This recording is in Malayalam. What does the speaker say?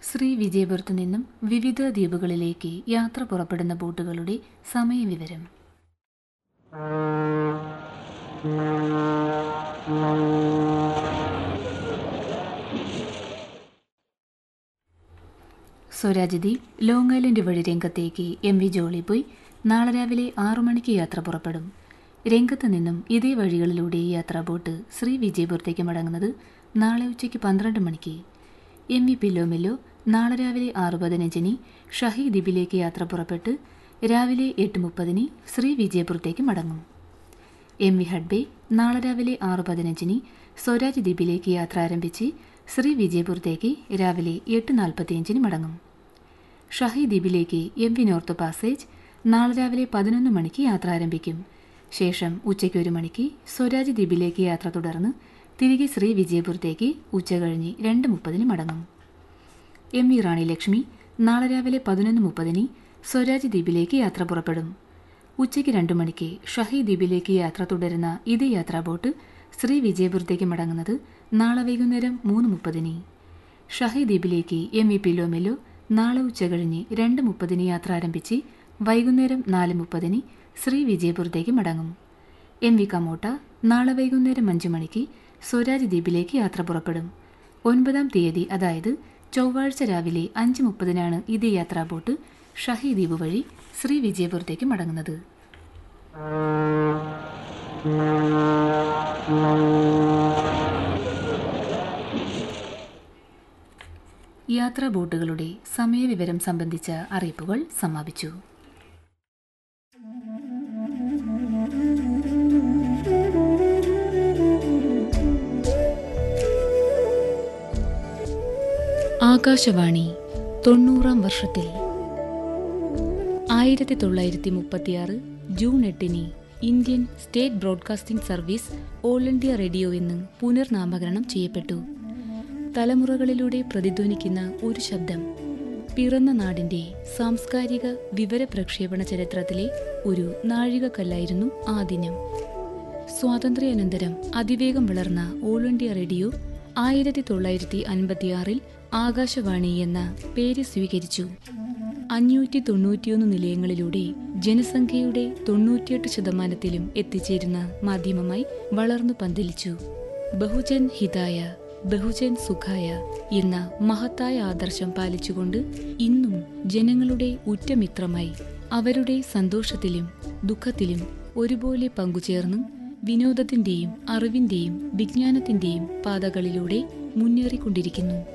ശ്രീ വിജയപുരത്തു നിന്നും വിവിധ ദ്വീപുകളിലേക്ക് യാത്ര പുറപ്പെടുന്ന ബോട്ടുകളുടെ സമയവിവരം സ്വരാജ് ദ്വീപ് ലോങ് ഐലൻഡ് വഴി രംഗത്തേക്ക് എം വി ജോളി പോയി നാളെ രാവിലെ ആറു മണിക്ക് യാത്ര പുറപ്പെടും രംഗത്ത് നിന്നും ഇതേ വഴികളിലൂടെ ഈ യാത്രാ ബോട്ട് ശ്രീ വിജയപുരത്തേക്ക് മടങ്ങുന്നത് നാളെ ഉച്ചയ്ക്ക് പന്ത്രണ്ട് മണിക്ക് എം വി പില്ലോമില്ലോ നാളെ രാവിലെ ആറ് പതിനഞ്ചിന് ഷഹി ദ്വീപിലേക്ക് യാത്ര പുറപ്പെട്ട് രാവിലെ എട്ട് മുപ്പതിന് ശ്രീ വിജയപുരത്തേക്ക് മടങ്ങും എം വി ഹഡ്ബെ നാളെ രാവിലെ ആറ് പതിനഞ്ചിന് സ്വരാജ് ദ്വീപിലേക്ക് യാത്ര ആരംഭിച്ച് ശ്രീ വിജയപുരത്തേക്ക് രാവിലെ എട്ട് നാൽപ്പത്തിയഞ്ചിന് മടങ്ങും ഷഹി ദ്വീപിലേക്ക് എം വി നോർത്ത് പാസേജ് നാളെ രാവിലെ പതിനൊന്ന് മണിക്ക് യാത്ര ആരംഭിക്കും ശേഷം ഉച്ചയ്ക്ക് ഒരു മണിക്ക് സ്വരാജ് ദ്വീപിലേക്ക് യാത്ര തുടർന്ന് തിരികെ ശ്രീ വിജയപുരത്തേക്ക് ഉച്ചകഴിഞ്ഞ് രണ്ട് മുപ്പതിന് മടങ്ങും എം വി റാണി ലക്ഷ്മി നാളെ രാവിലെ പതിനൊന്ന് മുപ്പതിന് സ്വരാജ് ദ്വീപിലേക്ക് യാത്ര പുറപ്പെടും ഉച്ചയ്ക്ക് രണ്ടു മണിക്ക് ഷഹി ദ്വീപിലേക്ക് യാത്ര തുടരുന്ന ഇതേ യാത്രാ ബോട്ട് ശ്രീ വിജയപുരത്തേക്ക് മടങ്ങുന്നത് നാളെ വൈകുന്നേരം മൂന്ന് മുപ്പതിന് ഷഹി ദ്വീപിലേക്ക് എം വി പിലോമെല്ലോ നാളെ ഉച്ചകഴിഞ്ഞ് രണ്ട് മുപ്പതിന് യാത്ര ആരംഭിച്ച് വൈകുന്നേരം നാല് മുപ്പതിന് ശ്രീ വിജയപുരത്തേക്ക് മടങ്ങും എം വി കമോട്ട നാളെ വൈകുന്നേരം അഞ്ച് മണിക്ക് സ്വരാജ് ദ്വീപിലേക്ക് യാത്ര പുറപ്പെടും ഒൻപതാം തീയതി അതായത് ചൊവ്വാഴ്ച രാവിലെ അഞ്ച് മുപ്പതിനാണ് ഇതേ യാത്രാ ബോട്ട് ഷഹി ദ്വീപ് വഴി ശ്രീ വിജയപുരത്തേക്ക് മടങ്ങുന്നത് യാത്രാ ബോട്ടുകളുടെ സമയവിവരം സംബന്ധിച്ച അറിയിപ്പുകൾ സമാപിച്ചു ആകാശവാണി തൊണ്ണൂറാം വർഷത്തിൽ ആയിരത്തി തൊള്ളായിരത്തി മുപ്പത്തിയാറ് ജൂൺ എട്ടിന് Indian State Broadcasting Service All India Radio എന്ന് പുനർനാമകരണം ചെയ്യപ്പെട്ടു തലമുറകളിലൂടെ പ്രതിധ്വനിക്കുന്ന ഒരു ശബ്ദം പിറന്ന നാടിന്റെ സാംസ്കാരിക വിവര പ്രക്ഷേപണ ചരിത്രത്തിലെ ഒരു നാഴികക്കല്ലായിരുന്നു ആ ദിനം സ്വാതന്ത്ര്യാനന്തരം അതിവേഗം വളർന്ന ഓൾ ഇന്ത്യ റേഡിയോ ആയിരത്തി തൊള്ളായിരത്തി അൻപത്തിയാറിൽ ആകാശവാണി എന്ന പേര് സ്വീകരിച്ചു അഞ്ഞൂറ്റി തൊണ്ണൂറ്റിയൊന്ന് നിലയങ്ങളിലൂടെ ജനസംഖ്യയുടെ തൊണ്ണൂറ്റിയെട്ട് ശതമാനത്തിലും എത്തിച്ചേരുന്ന മാധ്യമമായി വളർന്നു പന്തലിച്ചു ബഹുജൻ ഹിതായ ബഹുജൻ സുഖായ എന്ന മഹത്തായ ആദർശം പാലിച്ചുകൊണ്ട് ഇന്നും ജനങ്ങളുടെ ഉറ്റമിത്രമായി അവരുടെ സന്തോഷത്തിലും ദുഃഖത്തിലും ഒരുപോലെ പങ്കുചേർന്ന് വിനോദത്തിന്റെയും അറിവിന്റെയും വിജ്ഞാനത്തിന്റെയും പാതകളിലൂടെ മുന്നേറിക്കൊണ്ടിരിക്കുന്നു